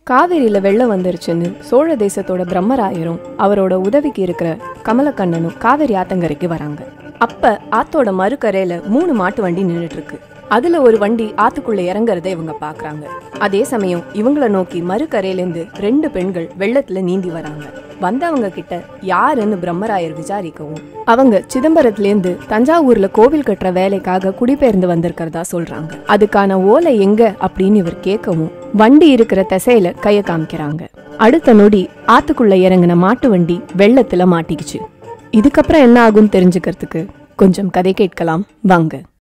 காவேரியில வெள்ளம் வந்துருச்சுன்னு சோழ தேசத்தோட பிரம்மராயரும் அவரோட உதவிக்கு இருக்கிற கமலக்கண்ணனும் காவேரி ஆத்தங்கரைக்கு வராங்க அப்ப ஆத்தோட மறுக்கரையில மூணு மாட்டு வண்டி நின்னுட்டு இருக்கு அதுல ஒரு வண்டி ஆத்துக்குள்ள இறங்குறதை இவங்க பாக்குறாங்க அதே சமயம் இவங்கள நோக்கி மறுக்கரையிலேருந்து ரெண்டு பெண்கள் வெள்ளத்துல நீந்தி வராங்க வந்தவங்க கிட்ட யாருன்னு பிரம்மராயர் விசாரிக்கவும் அவங்க சிதம்பரத்திலேருந்து தஞ்சாவூர்ல கோவில் கட்டுற வேலைக்காக குடிபெயர்ந்து வந்திருக்கிறதா சொல்றாங்க அதுக்கான ஓலை எங்க அப்படின்னு இவர் கேட்கவும் வண்டி இருக்கிற திசையில கைய காமிக்கிறாங்க அடுத்த நொடி ஆத்துக்குள்ள இறங்கின மாட்டு வண்டி வெள்ளத்துல மாட்டிக்கிச்சு இதுக்கப்புறம் என்ன ஆகும்னு தெரிஞ்சுக்கிறதுக்கு கொஞ்சம் கதை கேட்கலாம் வாங்க